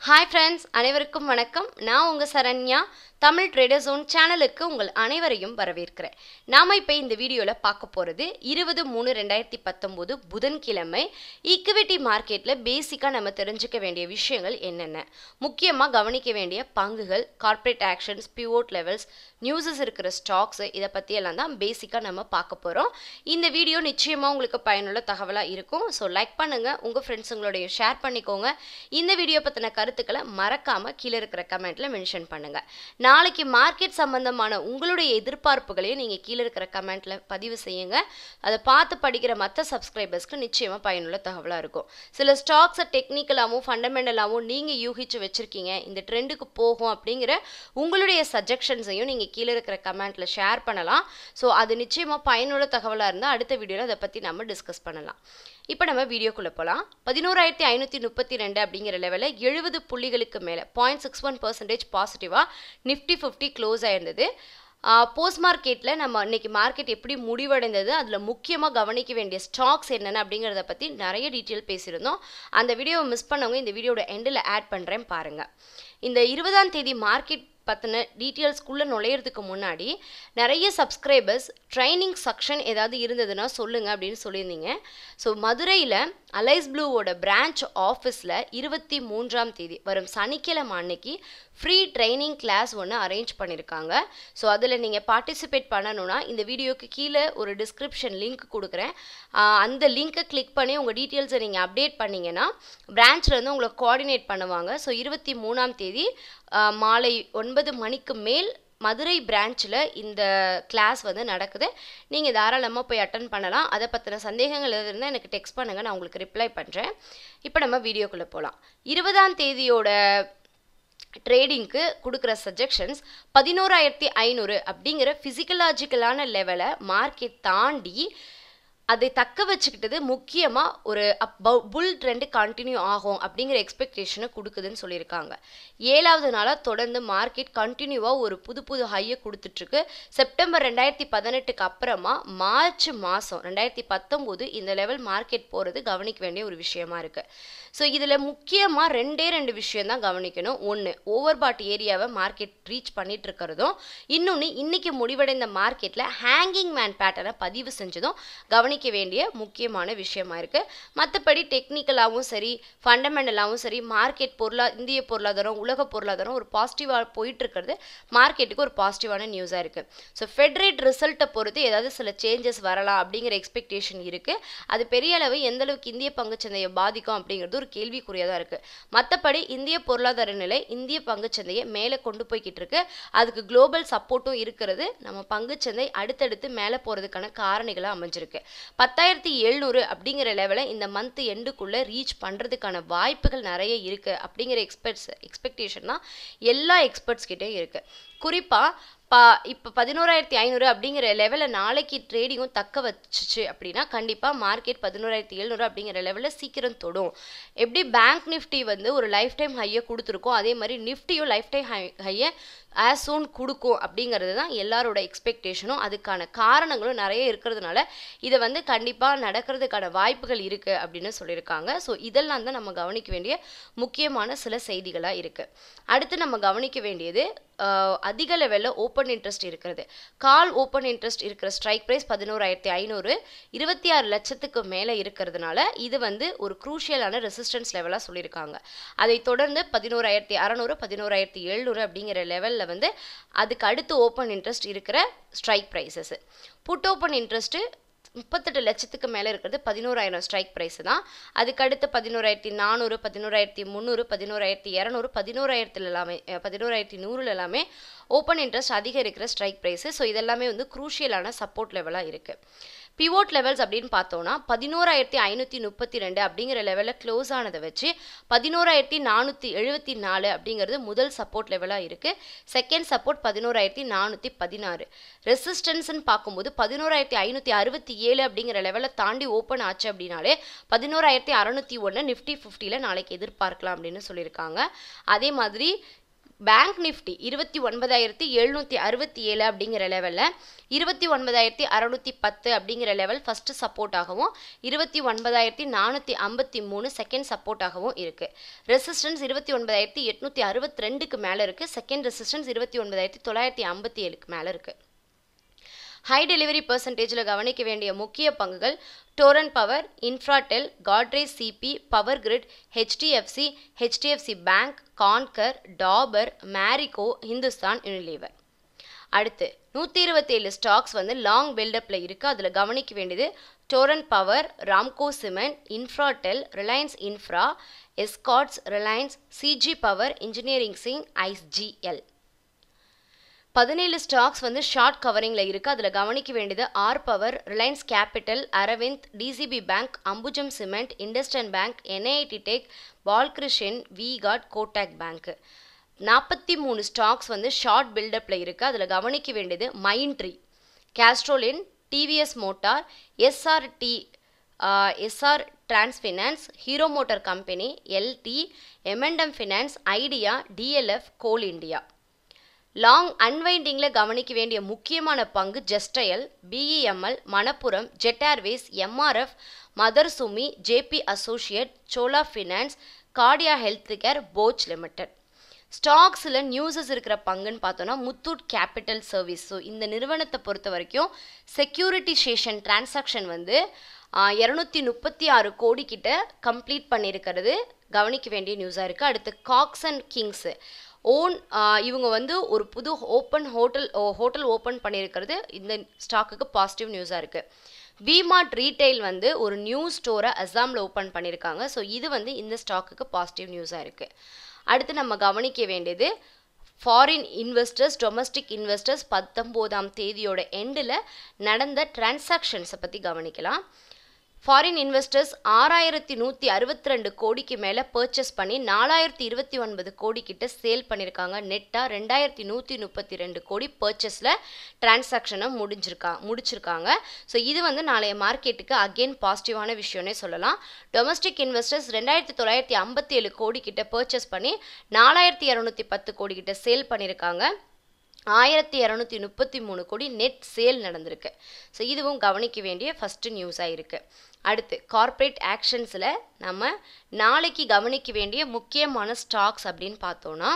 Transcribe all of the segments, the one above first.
hi friends அனைவருக்கும் வணக்கம் நான் உங்கள் சரண்யா தமிழ் ட்ரேடர் ஜோன் சேனலுக்கு உங்கள் அனைவரையும் வரவேற்கிறேன் நாம் இப்போ இந்த வீடியோவில் பார்க்க போகிறது இருபது மூணு ரெண்டாயிரத்தி பத்தொம்போது புதன்கிழமை ஈக்விட்டி மார்க்கெட்டில் பேசிக்காக நம்ம தெரிஞ்சுக்க வேண்டிய விஷயங்கள் என்னென்ன முக்கியமாக கவனிக்க வேண்டிய பங்குகள் corporate actions pivot levels newses இருக்கிற ஸ்டாக்ஸ் இதை பற்றி எல்லாம் தான் பேசிக்காக நம்ம பார்க்க போகிறோம் இந்த வீடியோ நிச்சயமாக உங்களுக்கு பயனுள்ள தகவலாக இருக்கும் ஸோ லைக் பண்ணுங்கள் உங்கள் ஃப்ரெண்ட்ஸுங்களோடைய ஷேர் பண்ணிக்கோங்க இந்த வீடியோ பற்றின கருத்துக்களை மறக்காமல் கீழே இருக்கிற கமெண்ட்டில் மென்ஷன் பண்ணுங்கள் நாளைக்கு மார்க்கெட் சம்பந்தமான உங்களுடைய எதிர்பார்ப்புகளையும் நீங்கள் கீழே இருக்கிற கமெண்ட்டில் பதிவு செய்யுங்க அதை பார்த்து படிக்கிற மற்ற சப்ஸ்கிரைபர்ஸ்க்கு நிச்சயமாக பயனுள்ள தகவலாக இருக்கும் சில ஸ்டாக்ஸை டெக்னிக்கலாகவும் ஃபண்டமெண்டலாகவும் நீங்கள் யூகிச்சு வச்சுருக்கீங்க இந்த ட்ரெண்டுக்கு போகும் அப்படிங்கிற உங்களுடைய சஜஷன்ஸையும் நீங்கள் கீழே இருக்கிற கமெண்ட்டில் ஷேர் பண்ணலாம் ஸோ அது நிச்சயமாக பயனுள்ள தகவலாக இருந்தால் அடுத்த வீடியோவில் அதை பற்றி நம்ம டிஸ்கஸ் பண்ணலாம் இப்போ நம்ம வீடியோக்குள்ளே போகலாம் பதினோராயிரத்தி ஐநூற்றி முப்பத்தி ரெண்டு அப்படிங்கிற லெவலில் எழுபது புள்ளிகளுக்கு மேலே பாயிண்ட் சிக்ஸ் ஒன் பர்சன்டேஜ் பாசிட்டிவாக நிஃப்டி ஃபிஃப்டி க்ளோஸ் ஆயிருந்தது போஸ்ட் மார்க்கெட்டில் நம்ம இன்னைக்கு மார்க்கெட் எப்படி முடிவடைந்தது அதில் முக்கியமாக கவனிக்க வேண்டிய ஸ்டாக்ஸ் என்னென்ன அப்படிங்கிறத பற்றி நிறைய டீட்டெயில் பேசியிருந்தோம் அந்த வீடியோவை மிஸ் பண்ணவங்க இந்த வீடியோட எண்டில் ஆட் பண்ணுறேன் பாருங்கள் இந்த இருபதாம் தேதி மார்க்கெட் பற்றின டீட்டெயில்ஸ்குள்ளே நுழையிறதுக்கு முன்னாடி நிறைய சப்ஸ்கிரைபர்ஸ் ட்ரைனிங் செக்ஷன் ஏதாவது இருந்ததுன்னா சொல்லுங்கள் அப்படின்னு சொல்லியிருந்தீங்க ஸோ மதுரையில் அலைஸ் ப்ளூவோட பிரான்ச் ஆஃபீஸில் இருபத்தி மூன்றாம் தேதி வரும் சனிக்கிழமை அன்னைக்கு ஃப்ரீ ட்ரைனிங் கிளாஸ் ஒன்று அரேஞ்ச் பண்ணியிருக்காங்க ஸோ அதில் நீங்கள் பார்ட்டிசிபேட் பண்ணணும்னா இந்த வீடியோக்கு கீழே ஒரு டிஸ்கிரிப்ஷன் லிங்க் கொடுக்குறேன் அந்த லிங்க்கை கிளிக் பண்ணி உங்கள் டீட்டெயில்ஸை நீங்கள் அப்டேட் பண்ணிங்கன்னா பிரான்ச்லேருந்து உங்களை கோஆர்டினேட் பண்ணுவாங்க ஸோ இருபத்தி மூணாம் தேதி மாலை ஒன்பது மணிக்கு மேல் மதுரை பிரான்ச்சில் இந்த கிளாஸ் வந்து நடக்குது நீங்கள் தாராளமாக போய் அட்டன் பண்ணலாம் அதை பற்றின சந்தேகங்கள் எது இருந்தால் எனக்கு டெக்ஸ்ட் பண்ணுங்கள் நான் உங்களுக்கு ரிப்ளை பண்ணுறேன் இப்போ நம்ம வீடியோக்குள்ளே போகலாம் இருபதாம் தேதியோட ட்ரேடிங்க்கு கொடுக்குற சஜெக்ஷன்ஸ் பதினோராயிரத்தி ஐநூறு அப்படிங்கிற ஃபிசிக்கலாஜிக்கலான லெவலை மார்க்கெட் தாண்டி அதை தக்க வச்சுக்கிட்டது முக்கியமாக ஒரு அப் புல் ட்ரெண்டு கண்டினியூ ஆகும் அப்படிங்கிற எக்ஸ்பெக்டேஷனை கொடுக்குதுன்னு சொல்லியிருக்காங்க ஏழாவது நாளாக தொடர்ந்து மார்க்கெட் கண்டினியூவாக ஒரு புது புது ஹையை கொடுத்துட்ருக்கு செப்டம்பர் ரெண்டாயிரத்தி பதினெட்டுக்கு அப்புறமா மார்ச் மாதம் ரெண்டாயிரத்தி பத்தொம்போது இந்த லெவல் மார்க்கெட் போகிறது கவனிக்க வேண்டிய ஒரு விஷயமா இருக்குது ஸோ இதில் முக்கியமாக ரெண்டே ரெண்டு விஷயம் தான் கவனிக்கணும் ஒன்று ஓவர் பாட் ஏரியாவை மார்க்கெட் ரீச் பண்ணிட்டு இருக்கிறதும் இன்னொன்று இன்னைக்கு முடிவடைந்த மார்க்கெட்டில் ஹேங்கிங் மேன் பேட்டர்னை பதிவு செஞ்சதும் கவனிக்க வேண்டிய முக்கியமான விஷயமா இருக்குது மற்றபடி டெக்னிக்கலாகவும் சரி ஃபண்டமெண்டலாகவும் சரி மார்க்கெட் பொருளா இந்திய பொருளாதாரம் உலக பொருளாதாரம் ஒரு பாசிட்டிவாக போயிட்டு இருக்கிறது மார்க்கெட்டுக்கு ஒரு பாசிட்டிவான நியூஸாக இருக்குது ஸோ ஃபெட்ரேட் ரிசல்ட்டை பொறுத்து ஏதாவது சில சேஞ்சஸ் வரலாம் அப்படிங்கிற எக்ஸ்பெக்டேஷன் இருக்குது அது பெரிய அளவு எந்த அளவுக்கு இந்திய பங்குச்சந்தையை பாதிக்கும் அப்படிங்கிறது ஒரு கேள்விக்குறியாக தான் இருக்குது மற்றபடி இந்திய பொருளாதார நிலை இந்திய பங்குச்சந்தையை மேலே கொண்டு போய்கிட்டு இருக்கு அதுக்கு குளோபல் சப்போர்ட்டும் இருக்கிறது நம்ம பங்குச்சந்தை அடுத்தடுத்து மேலே போகிறதுக்கான காரணிகளாக அமைஞ்சிருக்கு பத்தாயிரத்தி எழுநூறு அப்படிங்கிற லெவலில் இந்த மந்த் எண்டுக்குள்ளே ரீச் பண்ணுறதுக்கான வாய்ப்புகள் நிறைய இருக்குது அப்படிங்கிற எக்ஸ்பெக்ட்ஸ் எக்ஸ்பெக்டேஷன் தான் எல்லா எக்ஸ்பர்ட்ஸ் கிட்டேயும் இருக்குது குறிப்பாக பா இப்போ பதினோராயிரத்தி ஐநூறு அப்படிங்கிற லெவலில் நாளைக்கு ட்ரேடிங்கும் தக்க வச்சுச்சு அப்படின்னா கண்டிப்பாக மார்க்கெட் பதினோராயிரத்தி எழுநூறு அப்படிங்கிற லெவலில் சீக்கிரம் தொடும் எப்படி பேங்க் நிஃப்டி வந்து ஒரு லைஃப் டைம் ஹையை கொடுத்துருக்கோம் அதே மாதிரி நிஃப்டியும் லைஃப் டைம் ஹை ஹையை ஆஸ் சூன் கொடுக்கும் அப்படிங்கிறது தான் எல்லாரோட எக்ஸ்பெக்டேஷனும் அதுக்கான காரணங்களும் நிறைய இருக்கிறதுனால இதை வந்து கண்டிப்பாக நடக்கிறதுக்கான வாய்ப்புகள் இருக்குது அப்படின்னு சொல்லியிருக்காங்க ஸோ இதெல்லாம் தான் நம்ம கவனிக்க வேண்டிய முக்கியமான சில செய்திகளாக இருக்குது அடுத்து நம்ம கவனிக்க வேண்டியது அதிக லெவலில் ஓப்பன் இன்ட்ரெஸ்ட் இருக்கிறது கால் ஓப்பன் இன்ட்ரெஸ்ட் இருக்கிற ஸ்ட்ரைக் ப்ரைஸ் பதினோராயிரத்தி ஐநூறு இருபத்தி ஆறு லட்சத்துக்கு மேலே இருக்கிறதுனால இது வந்து ஒரு குரூஷியலான ரெசிஸ்டன்ஸ் லெவலாக சொல்லியிருக்காங்க அதை தொடர்ந்து பதினோராயிரத்தி அறநூறு பதினோராயிரத்தி எழுநூறு அப்படிங்கிற லெவலில் வந்து அதுக்கு அடுத்து ஓப்பன் இன்ட்ரெஸ்ட் இருக்கிற strike prices put open interest முப்பத்தெட்டு லட்சத்துக்கு மேலே இருக்கிறது பதினோராயிரம் ஸ்ட்ரைக் ப்ரைஸ் தான் அதுக்கடுத்து பதினோராயிரத்தி நானூறு பதினோராயிரத்தி முந்நூறு பதினோராயிரத்தி இரநூறு பதினோராயிரத்தில் எல்லாமே பதினோராயிரத்தி நூறுல எல்லாமே ஓப்பன் இன்ட்ரெஸ்ட் அதிகம் இருக்கிற ஸ்ட்ரைக் ப்ரைஸு ஸோ இதெல்லாமே வந்து குரூஷியலான சப்போர்ட் லெவலாக இருக்குது பிவோட் லெவல்ஸ் அப்படின்னு பார்த்தோம்னா பதினோராயிரத்தி ஐநூற்றி முப்பத்தி ரெண்டு அப்படிங்கிற லெவலில் க்ளோஸ் ஆனதை வச்சு பதினோராயிரத்தி நானூற்றி எழுபத்தி நாலு அப்படிங்கிறது முதல் சப்போர்ட் லெவலாக இருக்குது செகண்ட் சப்போர்ட் பதினோராயிரத்தி நானூற்றி பதினாறு ரெசிஸ்டன்ஸ்னு பார்க்கும்போது பதினோராயிரத்தி ஐநூற்றி அறுபத்தி ஏழு அப்படிங்கிற லெவலை தாண்டி ஓப்பன் ஆச்சு அப்படின்னாலே பதினோராயிரத்தி அறநூற்றி ஒன்று நிஃப்டி ஃபிஃப்டியில் நாளைக்கு எதிர்பார்க்கலாம் அப்படின்னு சொல்லியிருக்காங்க அதே மாதிரி பேங்க் நிஃப்டி இருபத்தி ஒன்பதாயிரத்தி எழுநூற்றி அறுபத்தி ஏழு அப்படிங்கிற லெவலில் இருபத்தி ஒன்பதாயிரத்தி அறநூற்றி பத்து அப்படிங்கிற லெவல் ஃபஸ்ட்டு சப்போர்ட்டாகவும் இருபத்தி ஒன்பதாயிரத்தி நானூற்றி ஐம்பத்தி மூணு செகண்ட் சப்போர்ட்டாகவும் இருக்குது ரெசிஸ்டன்ஸ் இருபத்தி ஒன்பதாயிரத்தி எட்நூற்றி அறுபத்தி ரெண்டுக்கு மேலே இருக்குது செகண்ட் ரெசிஸ்டன்ஸ் இருபத்தி ஒன்பதாயிரத்தி தொள்ளாயிரத்தி ஐம்பத்தி ஏழுக்கு மேலே இருக்குது ஹை டெலிவரி பர்சன்டேஜில் கவனிக்க வேண்டிய முக்கிய பங்குகள் Torrent power Infratel Godrej CP power grid HDFC HDFC bank Concor Dabur Marico Hindustan Unilever அடுத்து நூற்றி இருபத்தேழு ஸ்டாக்ஸ் வந்து லாங் பில்டப்பில் இருக்குது அதில் கவனிக்க வேண்டியது Torrent power Ramco cement Infratel Reliance infra Escorts Reliance CG power engineering சிங் ஐஸ்ஜிஎல் பதினேழு ஸ்டாக்ஸ் வந்து ஷார்ட் கவரிங்கில் இருக்குது அதில் கவனிக்க வேண்டியது R power Reliance capital Arvind DCB bank Ambuja cement IndusInd bank NIIT tech Balkrishna விகாட் கோட்டாக் பேங்க் நாற்பத்தி மூணு ஸ்டாக்ஸ் வந்து ஷார்ட் பில்டப்பில் இருக்குது அதில் கவனிக்க வேண்டியது மைண்ட்ரி கேஸ்ட்ரோலின் TVS motor SRT SR transfinance Hero motor company LT எம்என்டம் finance Idea DLF Coal India long அன்வைண்டிங்கில் கவனிக்க வேண்டிய முக்கியமான பங்கு Justdial BEML Manappuram Jet Airways MRF Mother Sumi JP associate Chola finance கார்டியா ஹெல்த் கேர் போச் லிமிடெட் ஸ்டாக்ஸில் நியூஸஸ் இருக்கிற பங்குன்னு பார்த்தோன்னா முத்தூட் கேபிட்டல் சர்வீஸ் ஸோ இந்த நிறுவனத்தை பொறுத்த வரைக்கும் செக்யூரிட்டிசேஷன் டிரான்சாக்ஷன் வந்து இரநூத்தி முப்பத்தி ஆறு கோடி கிட்ட கம்ப்ளீட் பண்ணியிருக்கிறது கவனிக்க வேண்டிய நியூஸாக இருக்குது அடுத்து காக்ஸ் அண்ட் கிங்ஸு ஓன் இவங்க வந்து ஒரு புது ஓப்பன் ஹோட்டல் ஹோட்டல் ஓப்பன் பண்ணியிருக்கிறது இந்த ஸ்டாக்குக்கு பாசிட்டிவ் நியூஸாக இருக்குது விமார்ட் ரீட்டைல் வந்து ஒரு நியூ ஸ்டோரை அசாமில் ஓப்பன் பண்ணியிருக்காங்க ஸோ இது வந்து இந்த ஸ்டாக்குக்கு பாசிட்டிவ் நியூஸாக இருக்குது அடுத்து நம்ம கவனிக்க வேண்டியது ஃபாரின் இன்வெஸ்டர்ஸ் டொமஸ்டிக் இன்வெஸ்டர்ஸ் பத்தொம்போதாம் தேதியோட எண்டில் நடந்த டிரான்சாக்ஷன்ஸை பற்றி கவனிக்கலாம் ஃபாரின் இன்வெஸ்டர்ஸ் ஆறாயிரத்தி நூற்றி அறுபத்தி ரெண்டு கோடிக்கு மேலே பர்ச்சேஸ் பண்ணி நாலாயிரத்தி இருபத்தி ஒன்பது கோடி கிட்ட சேல் பண்ணியிருக்காங்க நெட்டாக ரெண்டாயிரத்தி நூற்றி முப்பத்தி ரெண்டு கோடி பர்ச்சேஸில் டிரான்சாக்ஷனை முடிஞ்சிருக்கா முடிச்சிருக்காங்க ஸோ இது வந்து நாளைய மார்க்கெட்டுக்கு அகெயின் பாசிட்டிவான விஷயம்னே சொல்லலாம் டொமஸ்டிக் இன்வெஸ்டர்ஸ் ரெண்டாயிரத்தி தொள்ளாயிரத்தி ஐம்பத்தி ஏழு கோடி கிட்ட பர்ச்சேஸ் பண்ணி நாலாயிரத்தி இரநூத்தி பத்து கோடி கிட்ட சேல் பண்ணியிருக்காங்க ஆயிரத்தி இரநூத்தி முப்பத்தி மூணு கோடி நெட் சேல் நடந்திருக்கு ஸோ இதுவும் கவனிக்க வேண்டிய ஃபஸ்ட்டு நியூஸாக இருக்குது அடுத்து கார்ப்பரேட் ஆக்ஷன்ஸில் நம்ம நாளைக்கு கவனிக்க வேண்டிய முக்கியமான ஸ்டாக்ஸ் அப்படின்னு பார்த்தோன்னா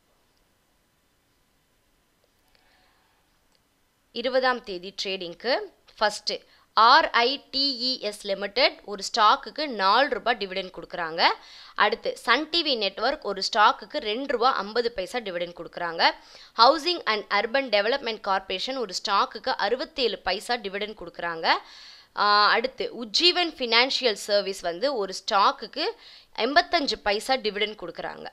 இருபதாம் தேதி ட்ரேடிங்க்கு ஃபஸ்ட்டு ஆர்ஐடிஇஎஸ் லிமிடெட் ஒரு ஸ்டாக்குக்கு நாலு ரூபாய் டிவிடெண்ட் கொடுக்குறாங்க அடுத்து சன் டிவி நெட்ஒர்க் ஒரு ஸ்டாக்குக்கு ரெண்டு ரூபா ஐம்பது பைசா டிவிடெண்ட் கொடுக்குறாங்க housing and urban development corporation ஒரு ஸ்டாக்குக்கு அறுபத்தேழு பைசா டிவிடெண்ட் கொடுக்குறாங்க அடுத்து உஜ்ஜீவன் ஃபினான்ஷியல் சர்வீஸ் வந்து ஒரு ஸ்டாக்குக்கு எண்பத்தஞ்சு பைசா டிவிடெண்ட் கொடுக்குறாங்க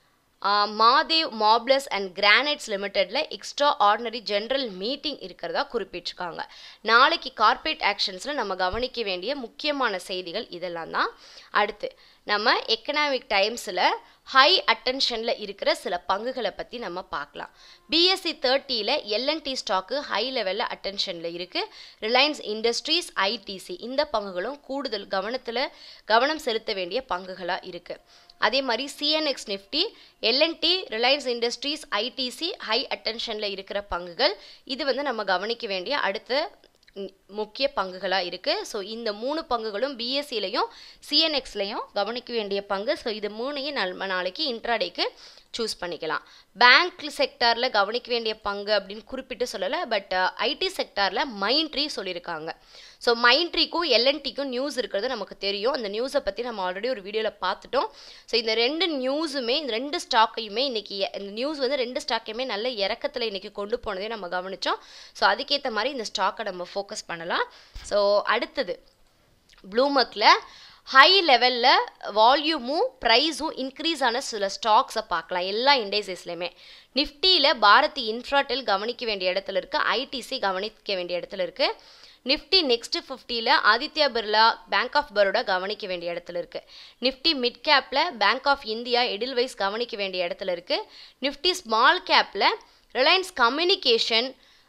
மாதேவ் மாப்ளஸ் அண்ட் கிரானைட்ஸ் லிமிடெடில் எக்ஸ்ட்ரா ஆர்டினரி ஜென்ரல் மீட்டிங் இருக்கிறதா குறிப்பிட்டிருக்காங்க நாளைக்கு கார்ப்பரேட் ஆக்ஷன்ஸில் நம்ம கவனிக்க வேண்டிய முக்கியமான செய்திகள் இதெல்லாம் தான் அடுத்து நம்ம எக்கனாமிக் டைம்ஸில் ஹை அட்டென்ஷனில் இருக்கிற சில பங்குகளை பற்றி நம்ம பார்க்கலாம் பிஎஸ்சி தேர்ட்டியில் எல்என்டி ஸ்டாக்கு ஹை லெவலில் அட்டென்ஷனில் இருக்குது ரிலையன்ஸ் இண்டஸ்ட்ரீஸ் ஐடிசி இந்த பங்குகளும் கூடுதல் கவனத்தில் கவனம் செலுத்த வேண்டிய பங்குகளாக இருக்குது அதே மாதிரி CNX Nifty L and T Reliance Industries ITC high அட்டென்ஷனில் இருக்கிற பங்குகள் இது வந்து நம்ம கவனிக்க வேண்டிய அடுத்த முக்கிய பங்குகளாக இருக்குது ஸோ இந்த மூணு பங்குகளும் பிஎஸ்சிலையும் சிஎன்எக்ஸ்லையும் கவனிக்க வேண்டிய பங்கு ஸோ இது மூணையும் நம்ம நாளைக்கு இன்ட்ராடேக்கு சூஸ் பண்ணிக்கலாம் பேங்க் செக்டாரில் கவனிக்க வேண்டிய பங்கு அப்படின்னு குறிப்பிட்டு சொல்லலை பட் ஐடி செக்டாரில் மைண்ட்ரி சொல்லியிருக்காங்க ஸோ மைண்ட்ரிக்கும் எல்என்டிக்கும் நியூஸ் இருக்கிறது நமக்கு தெரியும் அந்த நியூஸை பற்றி நம்ம ஆல்ரெடி ஒரு வீடியோவில் பார்த்துட்டோம் ஸோ இந்த ரெண்டு நியூஸுமே இந்த ரெண்டு ஸ்டாக்கையுமே இன்றைக்கி இந்த நியூஸ் வந்து ரெண்டு ஸ்டாக்கையுமே நல்ல இறக்கத்தில் இன்றைக்கி கொண்டு போனதே நம்ம கவனித்தோம் ஸோ அதுக்கேற்ற மாதிரி இந்த ஸ்டாக்கை நம்ம ஃபோக்கஸ் பண்ணலாம் ஸோ அடுத்தது ப்ளூமர்க்கில் ஹை லெவலில் வால்யூமும் ப்ரைஸும் இன்க்ரீஸ் ஆன சில ஸ்டாக்ஸை பார்க்கலாம் எல்லா இண்டேசஸ்லையுமே நிஃப்டியில் பாரதி இன்ஃப்ராடெல் கவனிக்க வேண்டிய இடத்துல இருக்குது ஐடிசி கவனிக்க வேண்டிய இடத்துல இருக்குது நிஃப்டி நெக்ஸ்ட் ஃபிஃப்டியில் ஆதித்யா பிர்லா பேங்க் ஆஃப் பரோடா கவனிக்க வேண்டிய இடத்துல இருக்குது நிஃப்டி மிட் கேப்பில் பேங்க் ஆஃப் இந்தியா எடில்வைஸ் கவனிக்க வேண்டிய இடத்துல இருக்குது நிஃப்டி ஸ்மால் கேப்பில் ரிலையன்ஸ் கம்யூனிகேஷன்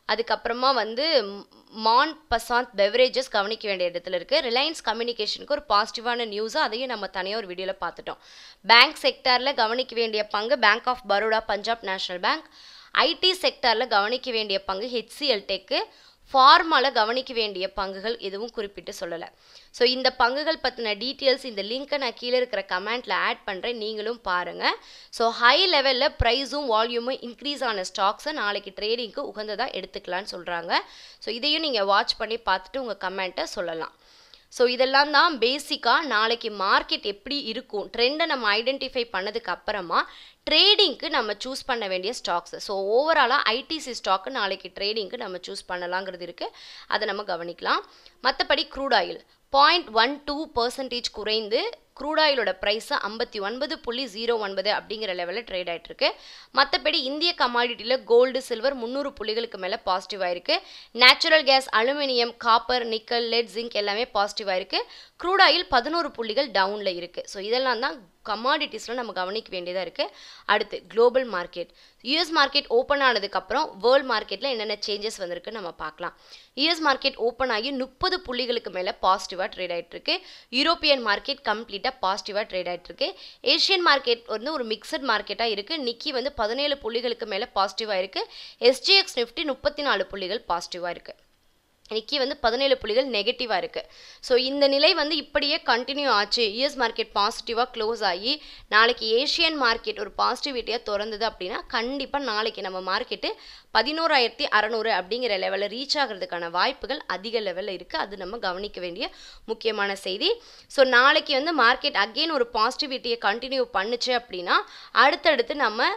அதுக்கப்புறமா வந்து மான் பசாந்த் பெவரேஜஸ் கவனிக்க வேண்டிய இடத்துல இருக்குது ரிலையன்ஸ் கம்யூனிகேஷனுக்கு ஒரு பாசிட்டிவான நியூஸை அதையும் நம்ம தனியாக ஒரு வீடியோவில் பார்த்துட்டோம் பேங்க் செக்டாரில் கவனிக்க வேண்டிய பங்கு bank of Baroda Punjab national bank IT செக்டாரில் கவனிக்க வேண்டிய பங்கு ஹெச்சிஎல் டெக்கு ஃபார்மாவில் கவனிக்க வேண்டிய பங்குகள் எதுவும் குறிப்பிட்டு சொல்லலை ஸோ இந்த பங்குகள் பற்றின டீட்டெயில்ஸ் இந்த லிங்க்கை நான் கீழே இருக்கிற கமெண்ட்டில் ஆட் பண்ணுறேன் நீங்களும் பாருங்கள் ஸோ ஹை லெவலில் ப்ரைஸும் வால்யூமும் இன்க்ரீஸ் ஆன ஸ்டாக்ஸை நாளைக்கு ட்ரேடிங்க்கு உகந்ததாக எடுத்துக்கலான்னு சொல்கிறாங்க ஸோ இதையும் நீங்கள் வாட்ச் பண்ணி பார்த்துட்டு உங்கள் கமெண்ட்டை சொல்லலாம் ஸோ இதெல்லாம் தான் பேசிக்காக நாளைக்கு மார்க்கெட் எப்படி இருக்கும் ட்ரெண்டை நம்ம ஐடென்டிஃபை பண்ணதுக்கு அப்புறமா ட்ரேடிங்க்கு நம்ம சூஸ் பண்ண வேண்டிய ஸ்டாக்ஸ் ஸோ ஓவராலாக ஐடிசி ஸ்டாக்கு நாளைக்கு ட்ரேடிங்க்கு நம்ம சூஸ் பண்ணலாங்கிறது இருக்குது அதை நம்ம கவனிக்கலாம் மற்றபடி crude oil point one two percentage குறைந்து க்ரூட் ஆயிலோட ப்ரைஸை ஐம்பத்தி ஒன்பது புள்ளி ஜீரோ ஒன்பது அப்படிங்கிற லெவலில் ட்ரேட் ஆகிட்டு இருக்கு மற்றபடி இந்திய கமாடிட்டியில் கோல்டு சில்வர் முந்நூறு புள்ளிகளுக்கு மேலே பாசிட்டிவ் ஆயிருக்கு natural gas aluminium copper nickel lead zinc எல்லாமே பாசிட்டிவ் ஆயிருக்கு க்ரூட் ஆயில் பதினோரு புள்ளிகள் டவுனில் இருக்குது ஸோ இதெல்லாம் தான் கமாடிட்டிஸில் நம்ம கவனிக்க வேண்டியதாக இருக்குது அடுத்து global market US market open ஆனதுக்கப்புறம் வேர்ல்ட் மார்க்கெட்டில் என்னென்ன சேஞ்சஸ் வந்திருக்குன்னு நம்ம பார்க்கலாம் யூஎஸ் மார்க்கெட் ஓப்பன் ஆகி முப்பது புள்ளிகளுக்கு மேலே பாசிட்டிவாக ட்ரேட் ஆகிட்டு இருக்கு யூரோப்பியன் மார்க்கெட் கம்ப்ளீட்டாக பாசிட்டிவாக ட்ரேட் ஆகிட்டு இருக்கு ஏஷியன் மார்க்கெட் வந்து ஒரு மிக்சட் மார்க்கெட்டாக இருக்குது நிக்கி வந்து பதினேழு புள்ளிகளுக்கு மேலே பாசிட்டிவாக இருக்குது எஸ்ஜிஎக்ஸ் நிஃப்டி முப்பத்தி நாலு புள்ளிகள் பாசிட்டிவாக இருக்குது நிக்கி வந்து பதினேழு புள்ளிகள் நெகட்டிவாக இருக்குது ஸோ இந்த நிலை வந்து இப்படியே கண்டினியூ ஆச்சு யூஎஸ் மார்க்கெட் பாசிட்டிவாக க்ளோஸ் ஆகி நாளைக்கு ஏஷியன் மார்க்கெட் ஒரு பாசிட்டிவிட்டியாக திறந்தது அப்படின்னா கண்டிப்பாக நாளைக்கு நம்ம மார்க்கெட்டு பதினோராயிரத்தி அறநூறு அப்படிங்கிற லெவலில் ரீச் ஆகிறதுக்கான வாய்ப்புகள் அதிக லெவலில் இருக்குது அது நம்ம கவனிக்க வேண்டிய முக்கியமான செய்தி ஸோ நாளைக்கு வந்து மார்க்கெட் அகெயின் ஒரு பாசிட்டிவிட்டியை கண்டினியூ பண்ணுச்சு அப்படின்னா அடுத்தடுத்து நம்ம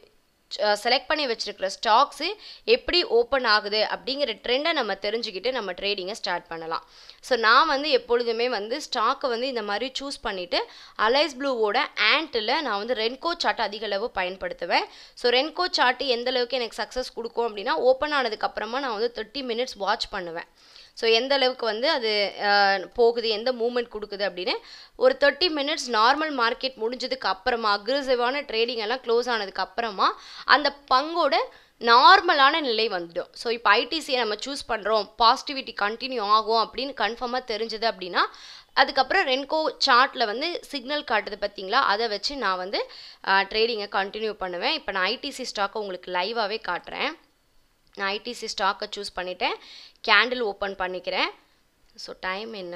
செலக்ட் பண்ணி வச்சுருக்கிற ஸ்டாக்ஸு எப்படி ஓப்பன் ஆகுது அப்படிங்கிற ட்ரெண்டை நம்ம தெரிஞ்சுக்கிட்டு நம்ம ட்ரேடிங்கை ஸ்டார்ட் பண்ணலாம் ஸோ நான் வந்து எப்பொழுதுமே வந்து ஸ்டாக்கை வந்து இந்த மாதிரி சூஸ் பண்ணிவிட்டு அலைஸ் ப்ளூவோட ஆண்ட்டில் நான் வந்து ரென்கோ சார்ட் அதிக அளவு பயன்படுத்துவேன் ஸோ ரென்கோ சார்ட்டு எந்த அளவுக்கு எனக்கு சக்ஸஸ் கொடுக்கும் அப்படின்னா ஓப்பன் ஆனதுக்கப்புறமா நான் வந்து தேர்ட்டி மினிட்ஸ் வாட்ச் பண்ணுவேன் ஸோ எந்த அளவுக்கு வந்து அது போகுது எந்த மூமெண்ட் கொடுக்குது அப்படின்னு ஒரு தேர்ட்டி மினிட்ஸ் நார்மல் மார்க்கெட் முடிஞ்சதுக்கு அப்புறமா அக்ரெசிவான ட்ரேடிங் எல்லாம் க்ளோஸ் ஆனதுக்கு அப்புறமா அந்த பங்கோட நார்மலான நிலை வந்துடும் ஸோ இப்போ ஐடிசியை நம்ம சூஸ் பண்ணுறோம் பாசிட்டிவிட்டி கண்டினியூ ஆகும் அப்படின்னு கன்ஃபார்மாக தெரிஞ்சது அப்படின்னா அதுக்கப்புறம் ரென்கோ சார்ட்டில் வந்து சிக்னல் காட்டுது பார்த்தீங்களா அதை வச்சு நான் வந்து ட்ரேடிங்கை கண்டினியூ பண்ணுவேன் இப்போ நான் ஐடிசி ஸ்டாக்கை உங்களுக்கு லைவாகவே காட்டுறேன் நான் ஐடிசி ஸ்டாக்கை சூஸ் பண்ணிட்டேன் கேண்டில் ஓப்பன் பண்ணிக்கிறேன் ஸோ டைம் என்ன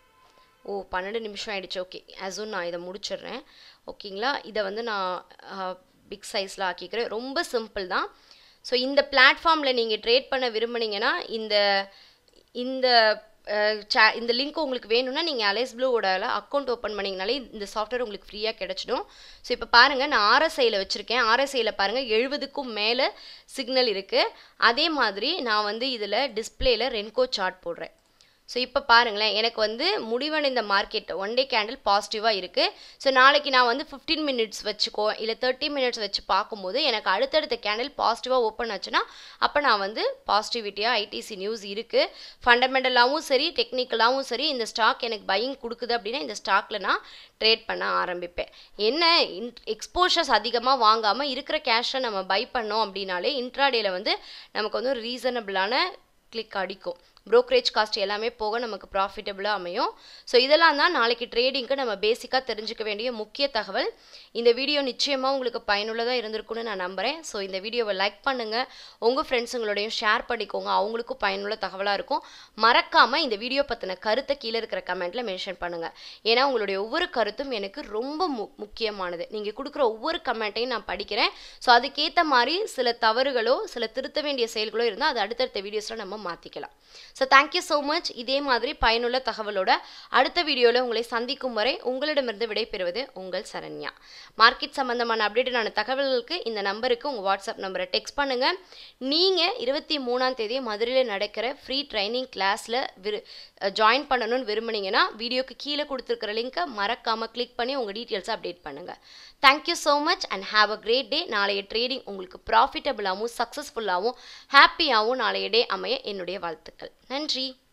ஓ பன்னெண்டு நிமிஷம் ஆகிடுச்சு ஓகே அசும் நான் இதை முடிச்சிடுறேன் ஓகேங்களா இதை வந்து நான் பிக் சைஸில் ஆக்கிக்கிறேன் ரொம்ப சிம்பிள் தான் ஸோ இந்த பிளாட்ஃபார்மில் நீங்கள் ட்ரேட் பண்ண விரும்புனீங்கன்னா இந்த இந்த சே இந்த லிங்க் உங்களுக்கு வேணும்னா நீங்கள் அலைஸ் ப்ளூவோட அக்கௌண்ட் ஓப்பன் பண்ணிங்கனாலே இந்த சாஃப்ட்வேர் உங்களுக்கு ஃப்ரீயாக கிடச்சிடும் ஸோ இப்போ பாருங்கள் நான் ஆர்எஸ்ஐயில் வச்சுருக்கேன் ஆர்எஸ்ஐயில் பாருங்கள் எழுபதுக்கும் மேலே சிக்னல் இருக்குது அதே மாதிரி நான் வந்து இதில் டிஸ்பிளேயில் ரென்கோ சார்ட் போடுறேன் ஸோ இப்போ பாருங்களேன் எனக்கு வந்து முடிவடைந்த மார்க்கெட் ஒன் டே கேண்டில் பாசிட்டிவாக இருக்குது ஸோ நாளைக்கு நான் வந்து ஃபிஃப்டீன் மினிட்ஸ் வச்சுக்கோ இல்லை தேர்ட்டி மினிட்ஸ் வச்சு பார்க்கும்போது எனக்கு அடுத்தடுத்த கேண்டில் பாசிட்டிவாக ஓப்பன் ஆச்சுன்னா அப்போ நான் வந்து பாசிட்டிவிட்டியாக ஐடிசி நியூஸ் இருக்குது ஃபண்டமெண்டலாகவும் சரி டெக்னிக்கலாகவும் சரி இந்த ஸ்டாக் எனக்கு பையிங் கொடுக்குது அப்படின்னா இந்த ஸ்டாக்கில் நான் ட்ரேட் பண்ண ஆரம்பிப்பேன் என்ன இன் எக்ஸ்போஷர்ஸ் அதிகமாக வாங்காமல் இருக்கிற கேஷை நம்ம பை பண்ணோம் அப்படின்னாலே இன்ட்ராடேயில் வந்து நமக்கு வந்து ஒரு ரீசனபிளான கிளிக் அடிக்கும் ப்ரோக்கரேஜ் காஸ்ட் எல்லாமே போக நமக்கு ப்ராஃபிட்டபுளாக அமையும் ஸோ இதெல்லாம் தான் நாளைக்கு ட்ரேடிங்க்கு நம்ம பேசிக்காக தெரிஞ்சுக்க வேண்டிய முக்கிய தகவல் இந்த வீடியோ நிச்சயமாக உங்களுக்கு பயனுள்ளதாக இருந்திருக்குன்னு நான் நம்புகிறேன் ஸோ இந்த வீடியோவை லைக் பண்ணுங்கள் உங்கள் ஃப்ரெண்ட்ஸுங்களோடையும் ஷேர் பண்ணிக்கோங்க அவங்களுக்கும் பயனுள்ள தகவலாக இருக்கும் மறக்காமல் இந்த வீடியோ பற்றின கருத்தை கீழே இருக்கிற கமெண்ட்டில் மென்ஷன் பண்ணுங்கள் ஏன்னா உங்களுடைய ஒவ்வொரு கருத்தும் எனக்கு ரொம்ப மு முக்கியமானது நீங்கள் கொடுக்குற ஒவ்வொரு கமெண்ட்டையும் நான் படிக்கிறேன் ஸோ அதுக்கேற்ற மாதிரி சில தவறுகளோ சில திருத்த வேண்டிய செயல்களோ இருந்தால் அது அடுத்தடுத்த வீடியோஸில் நம்ம மாற்றிக்கலாம் ஸோ தேங்க்யூ ஸோ மச் இதே மாதிரி பயனுள்ள தகவலோட அடுத்த வீடியோவில் உங்களை சந்திக்கும் வரை உங்களிடமிருந்து விடைபெறுவது உங்கள் சரண்யா மார்க்கெட் சம்பந்தமான அப்டேட்டான தகவல்களுக்கு இந்த நம்பருக்கு உங்கள் வாட்ஸ்அப் நம்பரை டெக்ஸ்ட் பண்ணுங்கள் நீங்கள் இருபத்தி மூணாம் தேதி மதுரையில் நடக்கிற ஃப்ரீ ட்ரைனிங் கிளாஸில் விரு ஜாயின் பண்ணணும்னு விரும்புனீங்கன்னா வீடியோக்கு கீழே கொடுத்துருக்கிற லிங்க்கை மறக்காமல் கிளிக் பண்ணி உங்கள் டீட்டெயில்ஸை அப்டேட் பண்ணுங்கள் thank you so much and have a great day நாளைய ட்ரேடிங் உங்களுக்கு ப்ராஃபிட்டபுளாகவும் சக்ஸஸ்ஃபுல்லாகவும் ஹாப்பியாகவும் நாளைய டே அமைய என்னுடைய வாழ்த்துக்கள் நன்றி